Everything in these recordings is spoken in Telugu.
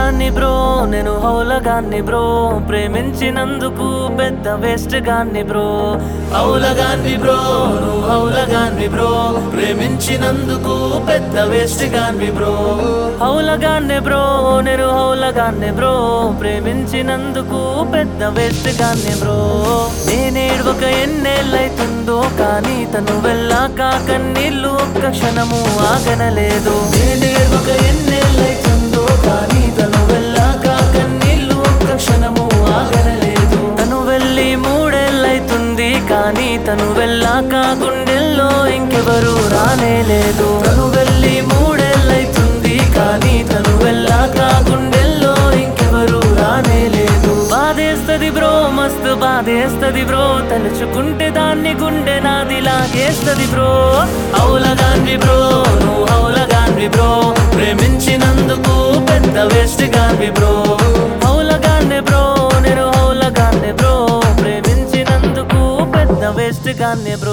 హౌలగాన్ని బ్రో నేను హౌలగాన్ని బ్రో ప్రేమించినందుకు పెద్ద వేస్ట్ గాన్ని బ్రో హౌలగాన్ని బ్రో నువ్వు హౌలగాన్ని బ్రో ప్రేమించినందుకు పెద్ద వేస్ట్ గాన్వి బ్రో హౌలగాన్ని బ్రో నేను హౌలగాన్ని బ్రో ప్రేమించినందుకు పెద్ద వేస్ట్ గాన్ని బ్రో నేనేడ్వక ఎన్నేళ్ళైతుందో కానీ తను వెళ్ళాక కన్నీళ్ళు ఒక్క క్షణము ఆగనలేదు నేనేర్వక ఎన్నేళ్ళైతుందో కానీ తను వెళ్ళాక కన్నీళ్ళు ఒక్క క్షణము ఆగనలేదు తను వెళ్ళి మూడేళ్ళైతుంది కానీ తను వెళ్ళాక గుండెల్లో ఇంకెవరు రానేలేదు తను వెళ్ళి మూడేళ్ళైతుంది కానీ తను వెళ్ళాక గుండెల్లో ఇంకెవరు రానేలేదు బాధేస్తది బ్రో మస్తు బాధేస్తది బ్రో తలుచుకుంటే దాన్ని గుండె నాది లాగేస్తది బ్రో హౌలగాన్వి బ్రో నువ్వు హౌలగాన్వి బ్రో ప్రేమించినందుకు పెద్ద వేస్ట్ గాన్వి బ్రో హౌలగానే బ్రో నేను హౌలగానే బ్రో ప్రేమించినందుకు పెద్ద వేస్ట్ గానే బ్రో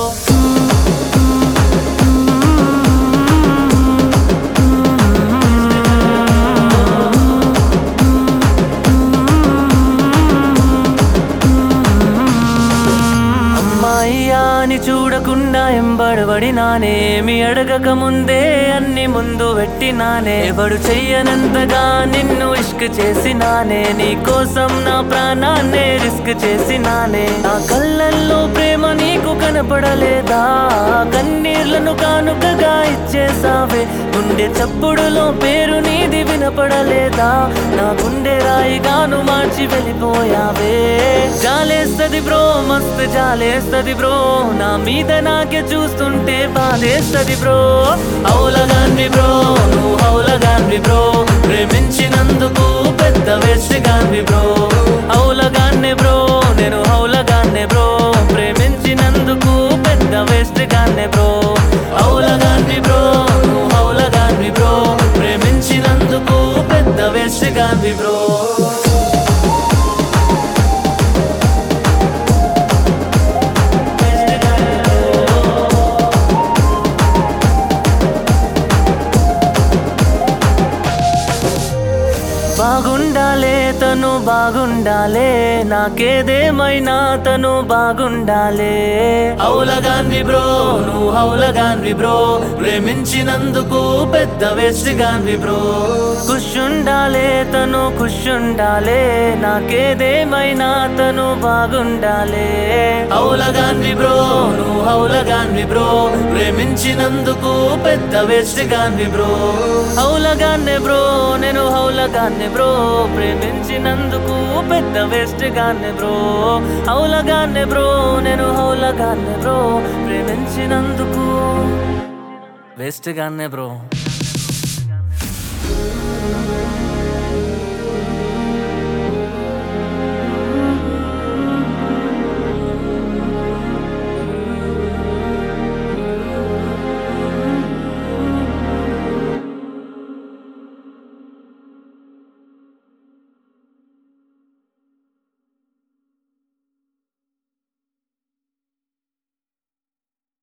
అమ్మాయ్యా అని చూడకుండా ఎంబడబడినానేమి అడగక ముందే అన్ని ముందు పెట్టినానే ఎవడు చెయ్యనంతగా నిన్ను ఇష్క్ చేసినానే నీ కోసం నా ప్రాణాన్నే రిస్క్ చేసినానే నా కళ్ళల్లో ప్రేమ నీకు కనపడలేదా కన్నీర్లను కానుకగా ఇచ్చేసావే గుండె చప్పుడులో పేరు నీది వినపడలేదా నా గుండె రాయిగాను మార్చి వెళ్ళిపోయావే జాలేస్తది బ్రో మస్తు జాలేస్తది బ్రో నా మీద నాకే చూస్తుంటే బాధేస్తది బ్రో హౌలగాన్వి బ్రో నువ్వు హౌలగాన్వి బ్రో ప్రేమించినందుకు పెద్ద వేస్ట్ గాన్వి బ్రో హౌలగానే బ్రో నేను హౌలగానే బ్రో ప్రేమించినందుకు పెద్ద వేస్ట్ గానే బ్రో హౌలగాన్వి బ్రో నువ్వు హౌలగాన్వి బ్రో ప్రేమించినందుకు పెద్ద వేస్ట్ గాన్వి బ్రో బాగుండాలే తను బాగుండాలే నాకేదేమైనా తను బాగుండాలే హౌలగాన్వి బ్రో నువ్వు హౌలగాన్వి బ్రో ప్రేమించినందుకు పెద్ద వేస్ట్ గాన్వి బ్రో కుషుండాలే తను కుషుండాలే నాకేదేమైనా తను బాగుండాలే హౌలగాన్వి బ్రో నువ్వు హౌలగాన్వి బ్రో ప్రేమించినందుకు పెద్ద వేస్ట్ గాన్వి బ్రో హౌలగానే బ్రో నేను హౌలగానే బ్రో ప్రేమించినందుకు పెద్ద వేస్ట్ గానే బ్రో హౌలగానే బ్రో నేను హౌలగానే బ్రో ప్రేమించినందుకు వేస్ట్ గానే బ్రో